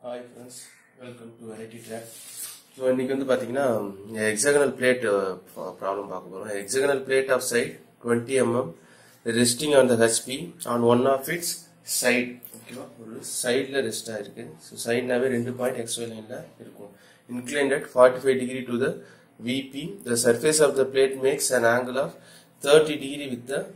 Hi friends welcome to Variety Track so இன்னைக்கு வந்து பார்த்தீங்கன்னா ஹெக்ஸகனல் பிளேட் ப்ராப்ளம் பார்க்க போகிறோம் hexagonal plate of side twenty mm resting on the HP on one of its side ஓகேவா ஒரு சைடில் rest ஆயிருக்கு ஸோ சைட்னாவே ரெண்டு பாயிண்ட் எக்ஸ்ஒய் லைனில் இருக்கும் inclined at 45 degree to the VP. The surface of the plate makes an angle of 30 degree with the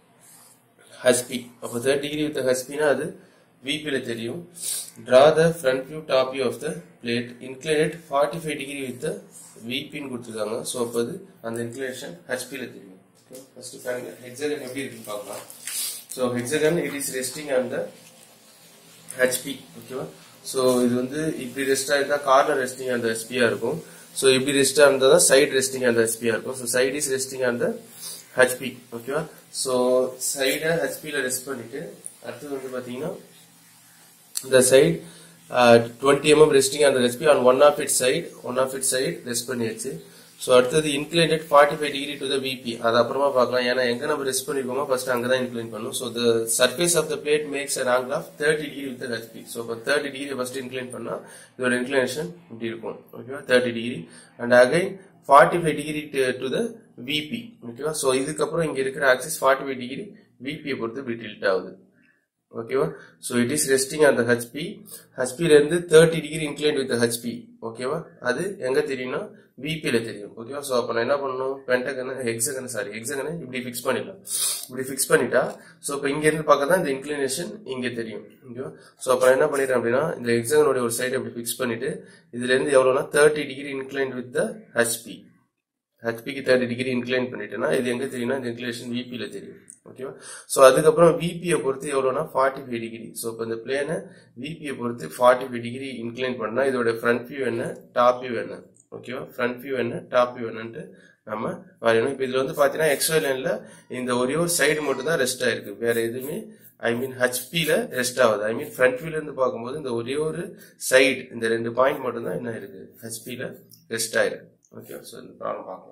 HP. அப்போ 30 degree with the HP னா அது VP ல தெரியும். Draw the front view top view of the plate inclined at 45 degree with the VP ன்னு கொடுத்துருக்காங்க. So அப்போ அது அந்த inclination HP ல தெரியும். ஃபர்ஸ்ட் பாருங்க ஹெக்ஸகன் எப்படி இருக்குன்னு பார்க்கலாம். So hexagon it is resting on the HP ஓகேவா ஸோ இது வந்து இப்படி ரெஸ்டா இருந்தா கார்னர் ரெஸ்டிங் அந்த எஸ்பியா இருக்கும் ஸோ இப்படி ரெஸ்டா இருந்தா தான் சைடு ரெஸ்டிங் அந்த எஸ்பியா இருக்கும் ஸோ சைடு இஸ் ரெஸ்டிங் அந்த ஹெச்பி ஓகேவா ஸோ சைடை ஹெச்பியில் ரெஸ்ட் பண்ணிட்டு அடுத்தது வந்து பார்த்தீங்கன்னா இந்த சைடு டுவெண்ட்டி எம்எம் ரெஸ்டிங் அந்த ரெஸ்பி on one of it side one of it side rest பண்ணியாச்சு ஸோ அடுத்தது inclined forty five degree to the VP அது அப்புறமா பார்க்கலாம் ஏன்னா எங்க நம்ம ரெஸ்ட் பண்ணிருக்கோமோ ஃபர்ஸ்ட் அங்கே தான் இன்க்ளைன் பண்ணும் so the surface of the plate makes an angle of thirty degree with HP so இப்போ தேர்ட்டி டிகிரி ஃபர்ஸ்ட் இன்க்ளைன் பண்ணா இதோட இன்க்ளைனேஷன் இப்படி இருக்கும் ஓகேவா thirty degree and again forty five degree to the VP ஓகேவா so இதுக்கப்புறம் இங்க இருக்கிற ஆக்சிஸ் ஃபார்ட்டி ஃபைவ் டிகிரி விபியை பொறுத்து இப்படி டில்ட் ஆகுது ஓகேவா ஸோ இட் இஸ் ரெஸ்டிங் அந்த ஹெச்பி ஹெச்பில இருந்து thirty degree incline with HP ஓகேவா அது எங்க தெரியும்னா விபியில தெரியும் ஓகேவா ஸோ அப்போ நான் என்ன பண்ணணும் பென்டகன் ஹெக்ஸகன் சாரி ஹெக்ஸகனை இப்படி ஃபிக்ஸ் பண்ணிடலாம் இப்படி ஃபிக்ஸ் பண்ணிட்டா ஸோ இப்போ இங்க இருந்து பார்க்க தான் இந்த இன்க்ளினேஷன் இங்க தெரியும் ஓகேவா ஸோ அப்போ நான் என்ன பண்ணிடுறேன் அப்படின்னா இந்த ஹெக்ஸகனோட ஒரு சைடு இப்படி ஃபிக்ஸ் பண்ணிட்டு இதுல இருந்து எவ்வளோனா thirty degree incline with the HP ஹெச்பிக்கு தேர்ட்டி டிகிரி இன்க்ளைன் பண்ணிட்டேன்னா இது எங்க தெரியும்னா இந்த இன்க்ளினேஷன் விபியில தெரியும் ஓகேவா ஸோ அதுக்கப்புறம் விபியை பொறுத்து எவ்வளோனா ஃபார்ட்டி ஃபைவ் டிகிரி ஸோ இப்போ இந்த பிளேனை விபியை பொறுத்து ஃபார்ட்டி ஃபைவ் டிகிரி இன்க்ளைன் பண்ணா இதோட ஃப்ரண்ட் வியூ என்ன டாப் வியூ என்ன ஓகேவா ஃப்ரண்ட் வியூ என்ன டாப் வியூ என்னன்ட்டு நம்ம வரையணும் இப்போ இதுல வந்து பார்த்தீங்கன்னா எக்ஸ்ஒய் லைன்ல இந்த ஒரே ஒரு சைடு மட்டும் தான் ரெஸ்ட் ஆயிருக்கு வேற எதுவுமே ஐ மீன் ஹெச்பியில் ரெஸ்ட் ஆகுது ஐ மீன் ஃப்ரண்ட் வியூல இருந்து பார்க்கும்போது இந்த ஒரே ஒரு சைடு இந்த ரெண்டு பாயிண்ட் மட்டும் தான் என்ன இருக்கு ஹெச்பியில் ரெஸ்ட் ஆயிருக்கு ஓகே ஸோ இந்த ப்ராப்ளம் பார்க்கலாம்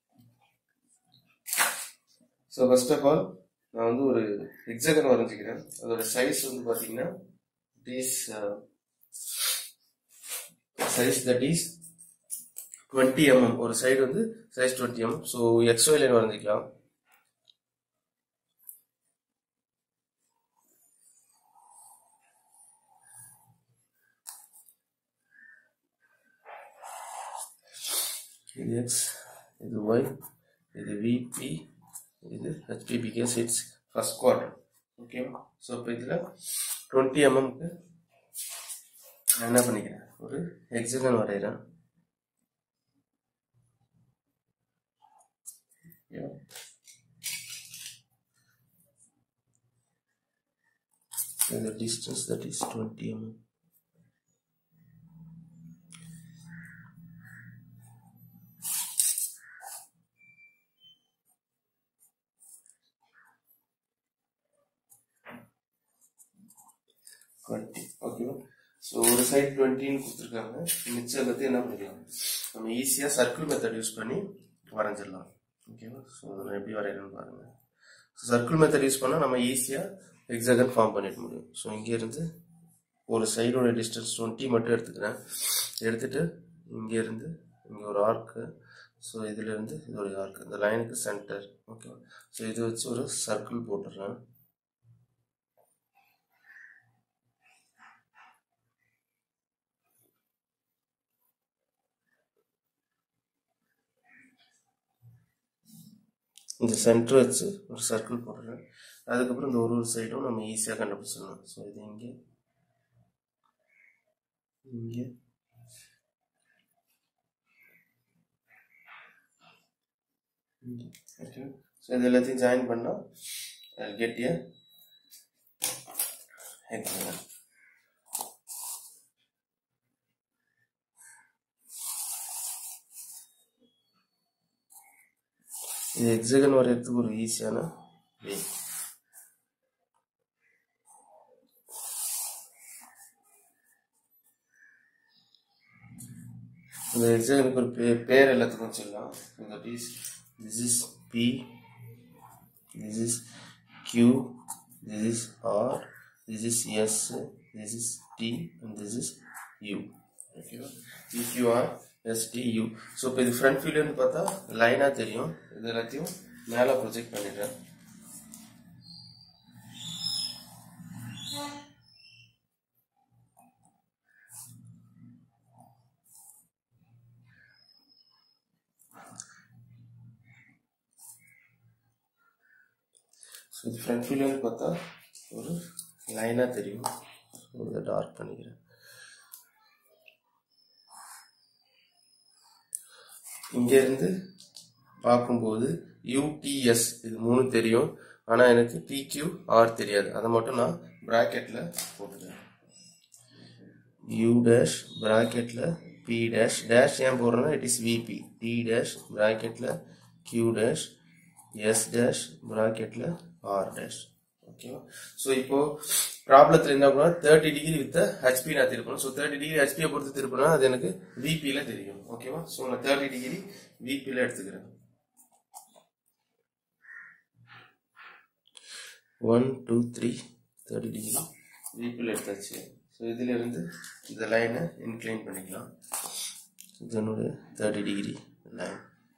ஸோ ஃபர்ஸ்ட் ஆஃப் ஆல் நான் வந்து ஒரு எக்ஸகன் வரைஞ்சிக்கிறேன் அதோட சைஸ் வந்து பார்த்தீங்கன்னா is size that is twenty MM ஒரு சைடு வந்து size twenty MM so XY line வரைஞ்சிக்கலாம் இது எக்ஸ் இது ஒய் இது விபி இது HP because it's first quarter ஓகேவா ஸோ இப்போ இதில் டுவெண்ட்டி எம்எம்க்கு நான் என்ன பண்ணிக்கிறேன் ஒரு எக்ஸகன் வரைகிறேன் the distance that is 20 mm twenty ஓகேவா ஸோ ஒரு சைடு டுவெண்ட்டின்னு கொடுத்துருக்காங்க மிச்சம் எல்லாத்தையும் என்ன பண்ணிக்கலாம் நம்ம ஈஸியாக சர்க்கிள் மெத்தட் யூஸ் பண்ணி வரைஞ்சிடலாம் ஓகேவா ஸோ நான் எப்படி வரையணும்னு பாருங்கள் ஸோ சர்க்கிள் மெத்தட் யூஸ் பண்ணால் நம்ம ஈஸியாக எக்ஸாகன் ஃபார்ம் பண்ணிட முடியும் ஸோ இங்கேருந்து ஒரு சைடோட டிஸ்டன்ஸ் டுவெண்ட்டி மட்டும் எடுத்துக்கிறேன் எடுத்துட்டு இங்கேருந்து இங்கே ஒரு ஆர்க்கு ஸோ இதுலேருந்து இது ஒரு ஆர்க்கு இந்த லைனுக்கு சென்டர் ஓகே ஸோ இது வச்சு ஒரு சர்க்கிள் போட்டுடுறேன் இந்த சென்டர் வச்சு ஒரு சர்க்கிள் போடுறேன் அதுக்கப்புறம் இந்த ஒரு ஒரு சைடும் நம்ம ஈஸியாக கண்டுபிடிச்சிடலாம் ஸோ இது இங்கே இங்கே ஓகே ஸோ இது எல்லாத்தையும் ஜாயின் பண்ணால் கெட் ஏ ஹெக்ஸகன் இது எக்ஸகன் வரையறதுக்கு ஒரு ஈஸியான வே இந்த எக்ஸாமுக்கு ஒரு பே பேர் எல்லாத்துக்கும் சொல்லலாம் that is this is P this is Q this is R this is S this is T and this is U ஓகேவா பிக்யூஆர் எஸ்டியூ ஸோ இப்போ இது ஃப்ரண்ட் வியூலேருந்து பார்த்தா லைனாக தெரியும் இது எல்லாத்தையும் மேலே ப்ரொஜெக்ட் பண்ணிடுறேன் ஸோ இது ஃப்ரண்ட் வியூலேருந்து பார்த்தா ஒரு லைனாக தெரியும் இதை டார்க் பண்ணிக்கிறேன் இங்கேருந்து பார்க்கும்போது யூடிஎஸ் இது மூணு தெரியும் ஆனால் எனக்கு பிக்யூ ஆர் தெரியாது அதை மட்டும் நான் ப்ராக்கெட்டில் போட்டுக்கிறேன் யூ டேஷ் ப்ராக்கெட்டில் பி டேஷ் டேஷ் ஏன் போடுறேன்னா it is VP T dash ப்ராக்கெட்டில் கியூ டேஷ் எஸ் டேஷ் ப்ராக்கெட்டில் ஆர் டேஷ் ஓகேவா ஸோ இப்போ ப்ராப்ளத்தில் என்ன பண்ணா தேர்ட்டி டிகிரி வித் ஹெச்பி நான் திருப்பணும் ஸோ தேர்ட்டி டிகிரி ஹெச்பியை பொறுத்து திருப்பினா அது எனக்கு விபியில் தெரியும் ஓகேவா ஸோ நான் தேர்ட்டி டிகிரி விபியில் எடுத்துக்கிறேன் one two three thirty degree விபியில் எடுத்தாச்சு ஸோ இதிலிருந்து இந்த லைனை இன்க்ளைன் பண்ணிக்கலாம் இதனுடைய தேர்ட்டி டிகிரி லைன்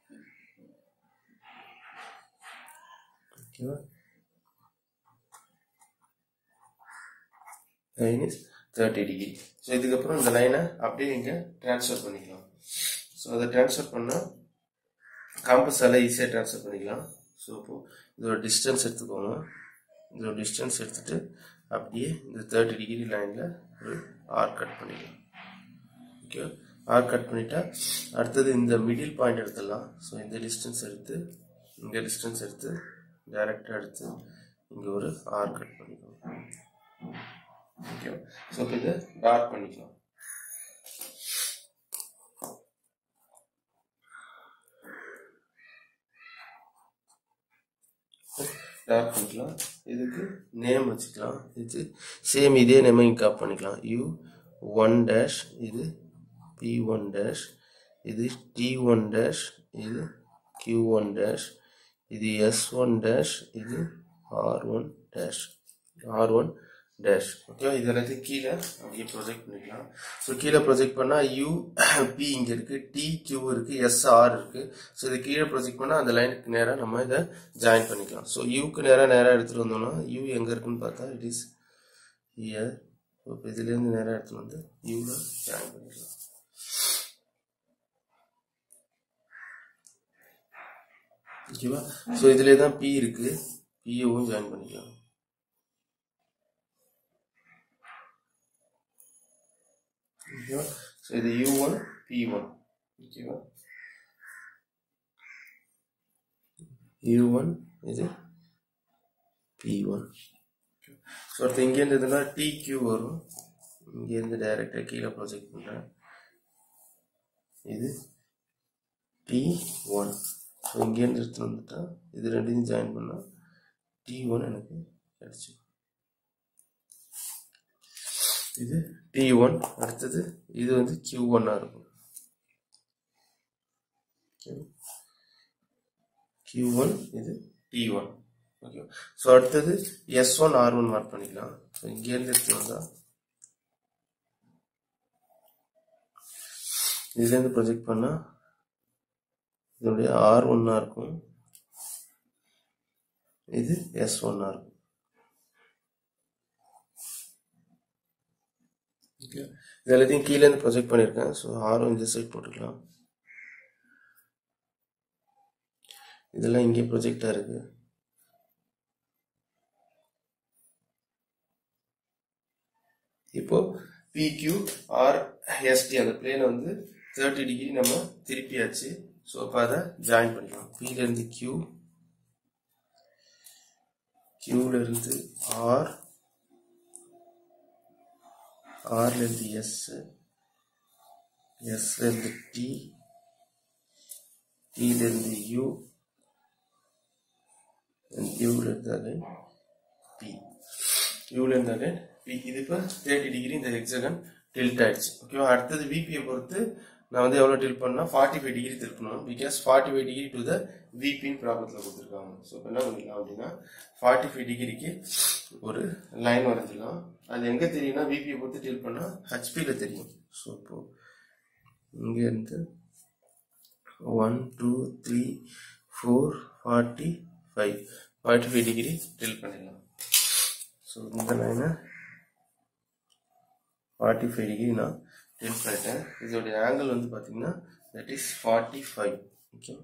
ஓகேவா line is thirty degree so இதுக்கப்புறம் இந்த லைனை அப்படியே இங்கே ட்ரான்ஸ்ஃபர் பண்ணிக்கலாம் ஸோ அதை ட்ரான்ஸ்ஃபர் பண்ணால் காம்பஸால் ஈஸியாக ட்ரான்ஸ்ஃபர் பண்ணிக்கலாம் ஸோ இப்போ இதோட டிஸ்டன்ஸ் எடுத்துக்கோங்க இதோட டிஸ்டன்ஸ் எடுத்துட்டு அப்படியே இந்த தேர்ட்டி டிகிரி லைனில் ஒரு ஆர் கட் பண்ணிக்கலாம் ஓகே ஆர் கட் பண்ணிட்டா அடுத்தது இந்த மிடில் பாயிண்ட் எடுத்துடலாம் ஸோ இந்த டிஸ்டன்ஸ் எடுத்து இங்கே டிஸ்டன்ஸ் எடுத்து டைரெக்டாக எடுத்து இங்கே ஒரு ஆர் கட் பண்ணிக்கலாம் ஓகே ஸோ இப்போ இதை டார்க் பண்ணிக்கலாம் டார்க் பண்ணிக்கலாம் இதுக்கு நேம் வச்சுக்கலாம் இது சேம் இதே நேம் காப் பண்ணிக்கலாம் யூ ஒன் டேஷ் இது பி ஒன் டேஷ் இது டி ஒன் டேஷ் இது கியூ ஒன் டேஷ் இது எஸ் ஒன் டேஷ் இது R one dash R one dash okay இது எல்லாத்தையும் கீழே அப்படியே ப்ரொஜெக்ட் பண்ணிக்கலாம் ஸோ கீழே ப்ரொஜெக்ட் பண்ணால் யூ பி இங்கே இருக்குது டி கியூ இருக்குது எஸ் ஆர் இருக்குது ஸோ இது கீழே ப்ரொஜெக்ட் பண்ணால் அந்த லைனுக்கு நேராக நம்ம இதை ஜாயின் பண்ணிக்கலாம் ஸோ யூக்கு நேராக நேராக எடுத்துகிட்டு வந்தோம்னா யூ எங்கே இருக்குன்னு பார்த்தா இட் இஸ் இயர் இப்போ இதுலேருந்து நேராக எடுத்துகிட்டு வந்து யூவில் ஜாயின் பண்ணிக்கலாம் ஓகேவா ஸோ இதுலேயே தான் பி இருக்குது பிஏவும் ஜாயின் பண்ணிக்கலாம் ஓகேவா ஸோ இது யூ ஒன் பி ஒன் ஓகேவா யூ ஒன் இது பி ஒன் ஸோ அடுத்து இங்கேருந்து இதுனா டி கியூ வரும் இங்கேருந்து டைரெக்டாக கீழே ப்ரொஜெக்ட் பண்ணுறேன் இது டி ஒன் ஸோ இங்கேருந்து எடுத்துகிட்டு வந்துட்டா இது ரெண்டையும் ஜாயின் பண்ணால் டி ஒன் எனக்கு கிடச்சி இது டி ஒன் அடுத்தது இது வந்து கியூ ஒன்னாக இருக்கும் கியூ ஒன் இது டி ஒன் ஓகே ஸோ அடுத்தது S one R one mark பண்ணிக்கலாம் ஸோ இங்கேருந்து எடுத்து வந்தா இதுலேருந்து ப்ரொஜெக்ட் பண்ணால் இதனுடைய ஆர் ஒன்னாக இருக்கும் இது எஸ் ஒன்னாக இருக்கும் ஓகே இது எல்லாத்தையும் கீழேருந்து ப்ரொஜெக்ட் பண்ணியிருக்கேன் ஸோ ஆரும் இந்த சைட் போட்டுக்கலாம் இதெல்லாம் இங்கே ப்ரொஜெக்டாக இருக்கு இப்போ பிக்யூ ஆர் எஸ்டி அந்த பிளேனை வந்து தேர்ட்டி டிகிரி நம்ம திருப்பியாச்சு ஸோ அப்போ அதை ஜாயின் பண்ணிக்கலாம் பிலேருந்து கியூ கியூல இருந்து ஆர் ஆர்ல இருந்து எஸ் எஸ்ல இருந்து டி டில இருந்து யூ யூல இருந்தாலே பி யூல இருந்தாலே பி இது இப்போ தேர்ட்டி டிகிரி இந்த ஹெக்ஸகன் டில்ட் ஆயிடுச்சு ஓகேவா அடுத்தது விபியை பொறுத்து நான் வந்து எவ்வளோ டில் பண்ணா ஃபார்ட்டி ஃபைவ் டிகிரி திருப்பணும் because forty five degree to the விபின்னு ப்ராப்ளத்தில் கொடுத்துருக்காங்க ஸோ இப்போ என்ன பண்ணிக்கலாம் அப்படின்னா ஃபார்ட்டி ஃபைவ் டிகிரிக்கு ஒரு லைன் வரைஞ்சிடலாம் அது எங்கே தெரியும்னா விபியை பொறுத்து டில் பண்ணால் ஹெச்பியில் தெரியும் ஸோ இப்போ இங்கேருந்து one two three four forty five forty five degree tilt பண்ணிடலாம் ஸோ இந்த லைனை ஃபார்ட்டி ஃபைவ் டிகிரி நான் டில் பண்ணிட்டேன் இதோடைய ஆங்கிள் வந்து பார்த்தீங்கன்னா that is forty five okay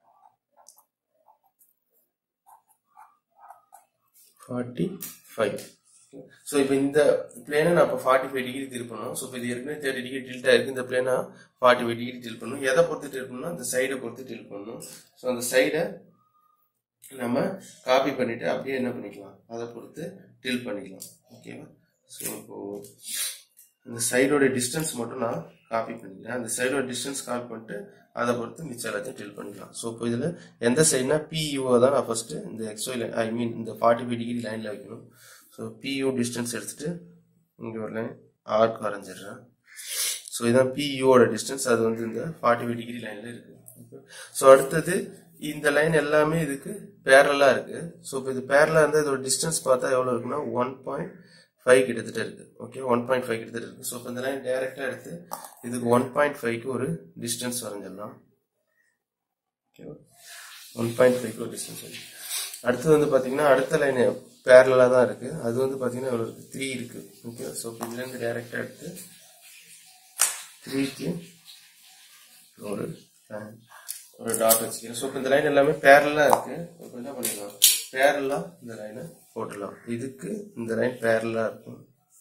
forty five so இப்போ இந்த பிளேனை நான் இப்போ ஃபார்ட்டி ஃபைவ் டிகிரி திருப்பணும் ஸோ இப்போ இது ஏற்கனவே தேர்ட்டி டிகிரி டில்ட் ஆயிருக்கு இந்த பிளேனை ஃபார்ட்டி ஃபைவ் டிகிரி டில் பண்ணணும் எதை பொறுத்து டில் பண்ணணும் அந்த சைடை பொறுத்து டில் பண்ணணும் ஸோ அந்த சைடை நம்ம காப்பி பண்ணிட்டு அப்படியே என்ன பண்ணிக்கலாம் அதை பொறுத்து டில் பண்ணிக்கலாம் ஓகேவா ஸோ இப்போ இந்த சைடோட டிஸ்டன்ஸ் மட்டும் நான் காப்பி பண்ணிக்கிறேன் அந்த சைடோட டிஸ்டன்ஸ் காப்பி பண்ணிட்டு அதை பொறுத்து மிச்சம் எல்லாத்தையும் டில் பண்ணிக்கலாம் ஸோ இப்போ இதில் எந்த சைடுனா பியூஓ தான் நான் ஃபர்ஸ்ட் இந்த எக்ஸ்ஒய் லைன் ஐ மீன் இந்த ஃபார்ட்டி ஃபைவ் டிகிரி லைனில் வைக்கணும் ஸோ பியூ டிஸ்டன்ஸ் எடுத்துட்டு இங்கே ஒரு லைன் ஆர்க் வரைஞ்சிடுறேன் ஸோ இதான் பியூவோட டிஸ்டன்ஸ் அது வந்து இந்த ஃபார்ட்டி ஃபைவ் டிகிரி லைனில் இருக்கு ஸோ அடுத்தது இந்த லைன் எல்லாமே இதுக்கு பேரலாக இருக்கு ஸோ இப்போ இது பேரலாக இருந்தால் இதோட டிஸ்டன்ஸ் பார்த்தா எவ்வளோ இருக்குன்னா ஒன் பாயிண்ட் ஃபைவ் கிட்டத்தட்ட இருக்கு ஓகே ஒன் பாயிண்ட் ஃபைவ் கிட்டத்தட்ட இருக்கு ஸோ இப்போ இந்த லைன் டைரெக்டாக எடுத்து இதுக்கு ஒன் பாயிண்ட் ஃபைவ்க்கு ஒரு டிஸ்டன்ஸ் வரைஞ்சிடலாம் ஓகேவா ஒன் பாயிண்ட் ஃபைவ்க்கு ஒரு டிஸ்டன்ஸ் வரைஞ்சி அடுத்தது வந்து பார்த்தீங்கன்னா அடுத்த லைன் பேரலாக தான் இருக்கு அது வந்து பார்த்தீங்கன்னா எவ்வளோ இருக்கு த்ரீ இருக்கு ஓகே ஸோ இப்போ இதுலேருந்து டைரெக்டாக எடுத்து த்ரீக்கு ஒரு line, ஒரு டாட் வச்சுக்கிறேன் ஸோ இப்போ இந்த லைன் எல்லாமே பேரலாக இருக்கு இப்போ என்ன பண்ணிடலாம் பேரலாக இந்த லைனை போட்டுடலாம் இதுக்கு இந்த லைன் பேரலாக இருக்கும்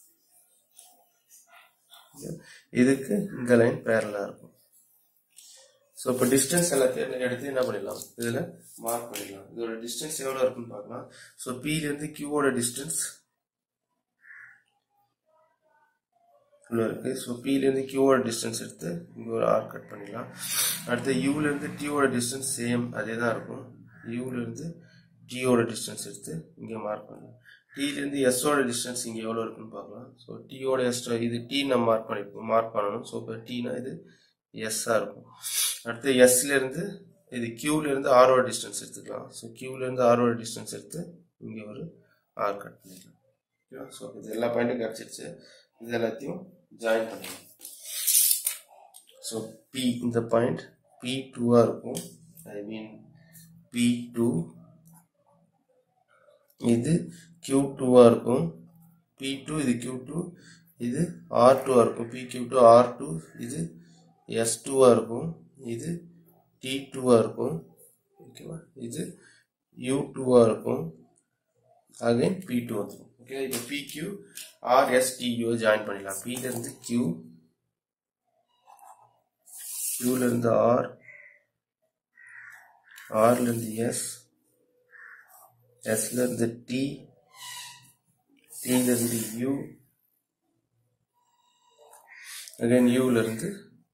இதுக்கு இந்த லைன் பேரலாக இருக்கும் ஸோ இப்போ டிஸ்டன்ஸ் எல்லாத்தையும் எடுத்து என்ன பண்ணிடலாம் இதில் மார்க் பண்ணிடலாம் இதோட டிஸ்டன்ஸ் எவ்வளோ இருக்குன்னு பார்க்கலாம் ஸோ பிலேருந்து கியூவோட டிஸ்டன்ஸ் இவ்வளோ இருக்கு ஸோ பிலேருந்து கியூவோட டிஸ்டன்ஸ் எடுத்து இங்கே ஒரு ஆர் கட் பண்ணிடலாம் அடுத்து யூலேருந்து டியோட டிஸ்டன்ஸ் சேம் அதே தான் இருக்கும் யூலேருந்து டியோட டிஸ்டன்ஸ் எடுத்து இங்கே மார்க் பண்ணலாம் டீலேருந்து எஸ்ஸோட டிஸ்டன்ஸ் இங்கே எவ்வளோ இருக்குன்னு பார்க்கலாம் ஸோ டியோட எஸ் இது டி நம்ம மார்க் பண்ணிருக்கோம் மார்க் பண்ணணும் ஸோ இப்போ டீனா இது எஸ்ஸாக இருக்கும் அடுத்து எஸ்லேருந்து இது கியூலேருந்து ஆரோட டிஸ்டன்ஸ் எடுத்துக்கலாம் ஸோ கியூலேருந்து ஆரோட டிஸ்டன்ஸ் எடுத்து இங்கே ஒரு ஆர் கட் பண்ணிக்கலாம் ஓகேவா ஸோ இது எல்லா பாயிண்ட்டும் கிடச்சிருச்சு இது எல்லாத்தையும் ஜாயின் பண்ணலாம் ஸோ பி இந்த பாயிண்ட் பி டூவாக இருக்கும் ஐ மீன் பி டூ இது கியூ டூவாக இருக்கும் பி டூ இது கியூ டூ இது ஆர் டூவாக இருக்கும் P Q two R two இது எஸ் டூவாக இருக்கும் இது டி டூவாக இருக்கும் ஓகேவா இது யூ டூவாக இருக்கும் அகைன் பி டூ வந்துடும் ஓகே இப்போ P Q R S T U join பண்ணிடலாம் பிலேருந்து கியூ கியூலேருந்து ஆர் ஆர்லேருந்து எஸ் எஸ்லேருந்து டி டிலேருந்து யூ அகைன் யூலேருந்து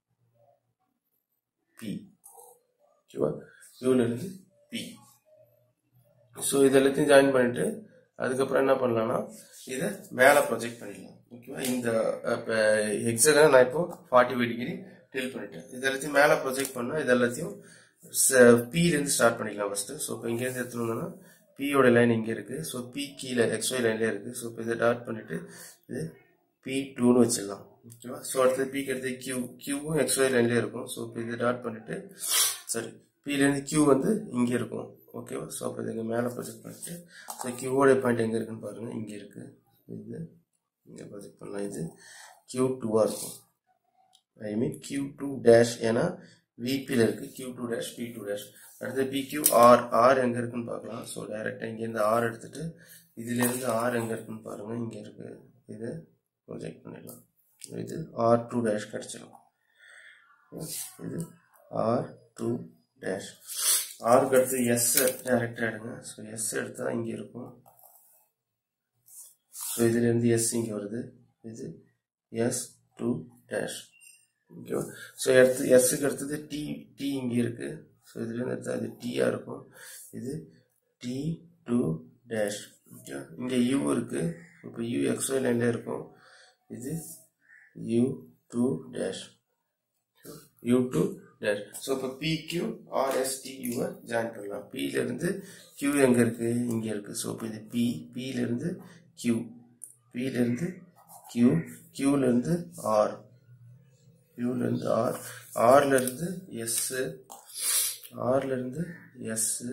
பி ஓகேவா யூலேருந்து பி ஸோ இது எல்லாத்தையும் ஜாயின் பண்ணிட்டு அதுக்கப்புறம் என்ன பண்ணலாம்னா இதை மேலே ப்ரொஜெக்ட் பண்ணிடலாம் ஓகேவா இந்த இப்போ எக்ஸாக நான் இப்போ ஃபார்ட்டி ஃபைவ் டிகிரி டில் பண்ணிட்டேன் இது எல்லாத்தையும் மேலே ப்ரொஜெக்ட் பண்ணால் இது எல்லாத்தையும் பிலேருந்து ஸ்டார்ட் பண்ணிக்கலாம் ஃபஸ்ட்டு ஸோ இப்போ இங்கேருந்து எடுத்துகிட்டு வந்தோம்னா பியோட லைன் இங்கே இருக்குது ஸோ பி கீழே எக்ஸ்ஒய் லைன்லேயே இருக்குது ஸோ இப்போ இதை டாட் பண்ணிவிட்டு இது பி டூன்னு வச்சிடலாம் ஓகேவா ஸோ அடுத்தது பிக்கு அடுத்து கியூ கியூவும் எக்ஸ்ஒய் லைன்லேயே இருக்கும் ஸோ இப்போ இதை டாட் பண்ணிவிட்டு சரி பிலேருந்து கியூ வந்து இங்கே இருக்கும் ஓகேவா ஸோ அப்போ இதை மேலே ப்ரொஜெக்ட் பண்ணிட்டு ஸோ கியூவோட பாயிண்ட் எங்கே இருக்குன்னு பாருங்கள் இங்கே இருக்குது இது இங்கே ப்ரொஜெக்ட் பண்ணலாம் இது கியூ டூவாக இருக்கும் I mean Q two dash ஏன்னா விபியில் இருக்குது Q two dash P two dash அடுத்து பிக்யூ ஆர் ஆர் எங்கே இருக்குன்னு பார்க்கலாம் ஸோ டைரெக்டாக இங்கேருந்து ஆர் எடுத்துட்டு இதுலேருந்து ஆர் எங்கே இருக்குன்னு பாருங்கள் இங்கே இருக்குது இது ப்ரொஜெக்ட் பண்ணிடலாம் இது ஆர் டூ டேஷ் கிடச்சிடும் இது ஆர் டூ டேஷ் ஆருக்கு அடுத்து எஸ் டைரெக்டாக எடுங்க ஸோ எஸ் எடுத்தால் இங்கே இருக்கும் ஸோ இதுலேருந்து எஸ் இங்கே வருது இது எஸ் டூ டேஷ் ஓகேவா ஸோ எடுத்து எஸ்ஸுக்கு அடுத்தது டி டி இங்கே இருக்குது ஸோ இதுலேருந்து எடுத்தால் இது டீயாக இருக்கும் இது டி டூ டேஷ் ஓகே இங்கே யூ இருக்குது இப்போ யூ எக்ஸ்ஒய் லைன்லேயே இருக்கும் இது U two dash U two dash so இப்போ பி கியூ ஆர்எஸ்டி யூவை ஜாயின் பண்ணலாம் பியிலேருந்து கியூ எங்கே இருக்குது இங்கே இருக்குது ஸோ இப்போ இது பி பியிலேருந்து கியூ பியிலேருந்து கியூ கியூலேருந்து ஆர் யூலேருந்து ஆர் ஆர்லேருந்து எஸ்ஸு ஆர்லேருந்து எஸ்ஸு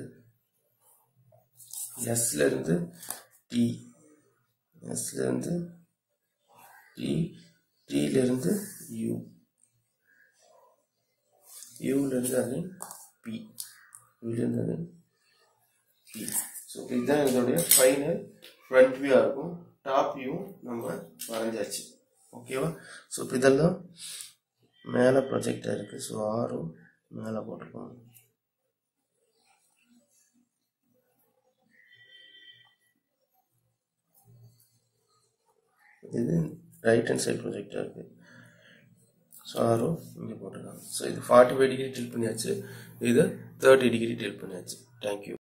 எஸ்லேருந்து டி எஸ்லேருந்து டி டிலேருந்து யூ யூலேருந்து அது பி யூலேருந்து அது பி ஸோ இதுதான் இதோடைய ஃபைனல் ஃப்ரண்ட் வியூவாக இருக்கும் டாப் வியூ நம்ம வரைஞ்சாச்சு ஓகேவா ஸோ இப்போ இதெல்லாம் மேலே ப்ரொஜெக்டாக இருக்குது ஸோ ஆறும் மேலே போட்டிருக்கோம் இது ரைட் ஹேண்ட் சைடு ப்ரொஜெக்டாக இருக்குது ஸோ ஆறும் இங்கே போட்டிருக்காங்க ஸோ இது ஃபார்ட்டி ஃபைவ் டிகிரி டில் பண்ணியாச்சு இது தேர்ட்டி டிகிரி டில் பண்ணியாச்சு தேங்க்யூ